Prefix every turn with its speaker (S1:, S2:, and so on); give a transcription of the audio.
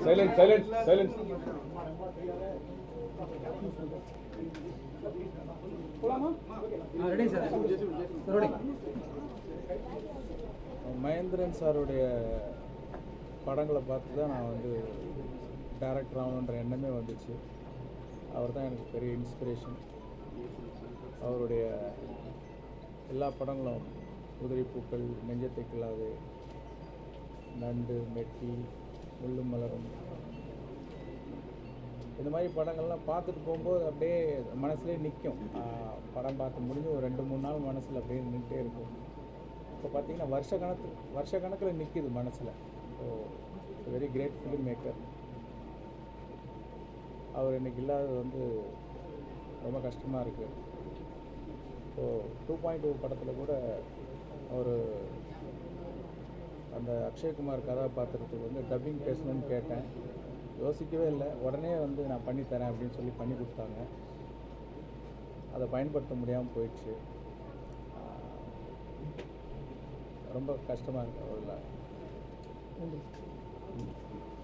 S1: silence silence silence
S2: ready sir ready
S3: Mahendran சாருடைய படங்களை பார்த்து தான் நான் வந்து டேரக்டர் ஆகணுன்ற எண்ணமே வந்துச்சு அவர் தான் எனக்கு பெரிய இன்ஸ்பிரேஷன் அவருடைய எல்லா படங்களும் குதிரை பூக்கள் நெஞ்சத்தை கிள்ளாது நண்டு மெட்டி முள்ளும் மலரும் இந்த மாதிரி படங்கள்லாம் பார்த்துட்டு போகும்போது அப்படியே மனசுலேயே நிற்கும் படம் பார்த்து முடிஞ்சு ஒரு ரெண்டு மூணு நாள் மனசில் அப்படியே நின்றுட்டே இருக்கும் இப்போ பார்த்தீங்கன்னா வருஷ கணக்கு வருஷ கணக்கில் நிற்கிது மனசில் so very great film maker அவர் இன்னைக்கு இல்லாதது வந்து ரொம்ப கஷ்டமாக இருக்குது ஸோ டூ பாயிண்ட் டூ படத்தில் கூட அவர் அந்த அக்ஷய்குமார் கதாபாத்திரத்துக்கு வந்து டப்பிங் பேசணும்னு கேட்டேன் யோசிக்கவே இல்லை உடனே வந்து நான் பண்ணி தரேன் அப்படின்னு சொல்லி பண்ணி கொடுத்தாங்க அதை பயன்படுத்த முடியாமல் போயிடுச்சு ரொம்ப கஷ்டமாக இருக்கு அதில்